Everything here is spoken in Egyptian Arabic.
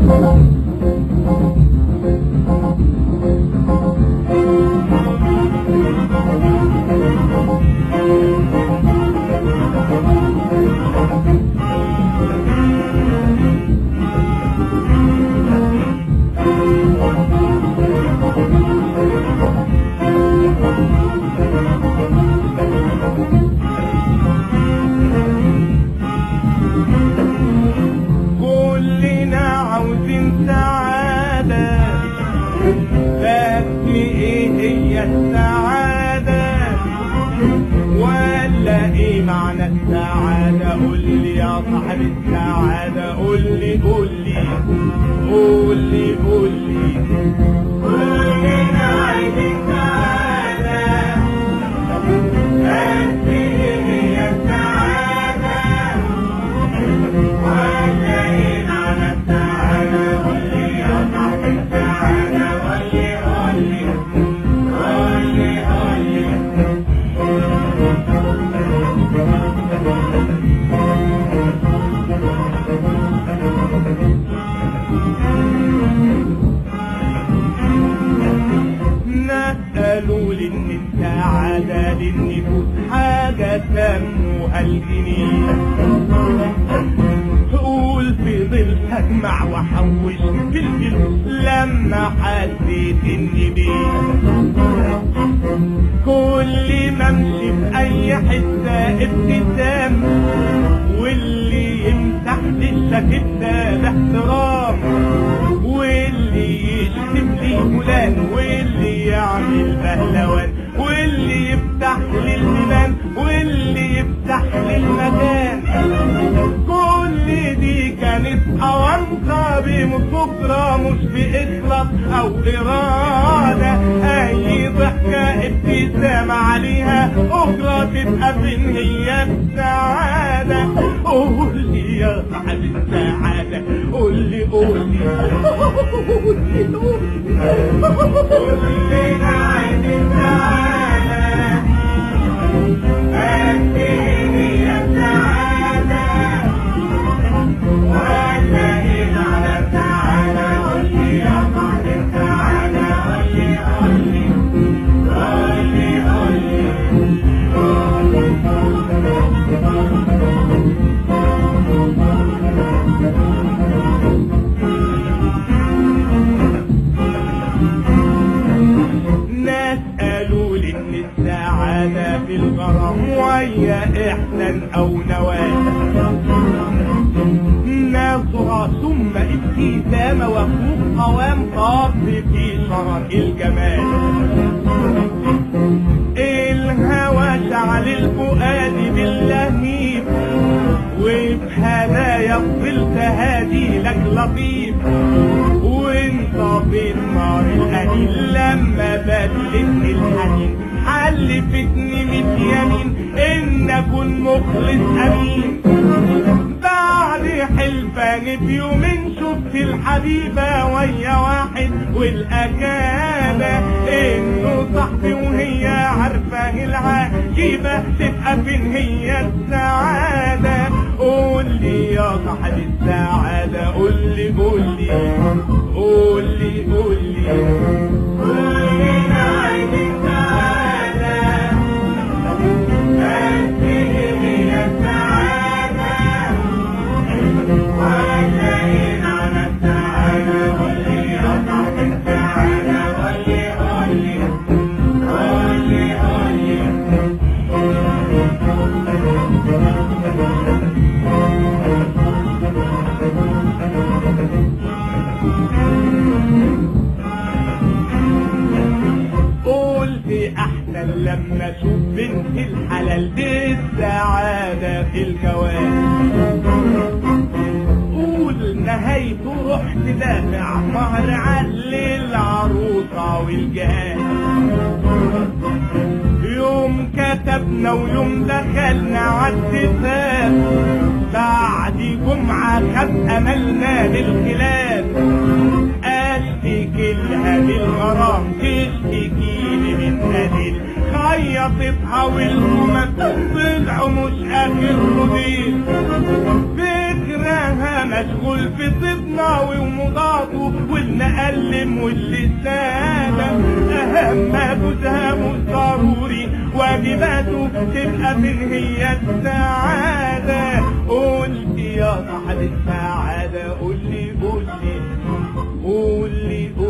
كلنا عاوزين سعادة بس ايه هي السعادة ولا ايه معنى السعادة قول لي يا صاحب السعادة قول لي قول لي قول لي قول لي كلنا عايزين سعادة بس ايه هي السعادة ناس قالوا لي ان السعادة للنفوس حاجة سموها الجنيه تقول في ظل هجمع واحوش في الفلوس لما حسيت اني بيه كل ما امشي في اي حته ابتسام واللي يمسح لي الشكل ده باحترام واللي يشتم لي فلان واللي يعمل بهلوان واللي يفتح لي البيبان واللي يفتح لي المكان كل دي كانت أوانطة بمسكرة مش بإخلاص أو إرادة أي ضحكة ابتسامة عليها أخرى تبقى فين هي السعادة قول لي يا صاحب السعادة قول لي قول لي قول لي قول لي كلنا عايزين سعادة بس هي السعادة ناس قالوا لي ان السعادة في الغرام وهي احسان او نواه نظرة ثم ابتسامة وفوق قوام طاف في شرف الجمال الهوى شعل الفؤاد باللهيب وبهدايا فضلت هادي لك لطيف وانت في النار الأنين لما بدلتني الحنين حلفتني ميت يمين ان اكون مخلص امين بعد حلفان في يومين شفت الحبيبة ويا واحد والأكابة إنه صاحبي وهي عارفة العجيبة تبقى فين هي السعادة قول لي يا صاحب السعادة قول لي قول لي قول لي قول لي كلنا عايزين سعادة بس هي السعادة قلت احسن لما اشوف بنت الحلال بالسعادة في الجواز قول نهايته رحت دافع مهر علي العروسة والجهاز يوم كتبنا ويوم دخلنا عالاتفاق بعد جمعة خد أملنا بالخلاف أشتكي لها بالغرام تشتكي لي من قليل خيطتها والهمة طلعوا مش آخر مدير فكرها ما مشغول في طبنا ومضاده والمقلم واللسانة أهمته سهامه ضروري واجباته تبقى من هي السعادة قول لي يا صاحب السعادة قول لي قول لي قول لي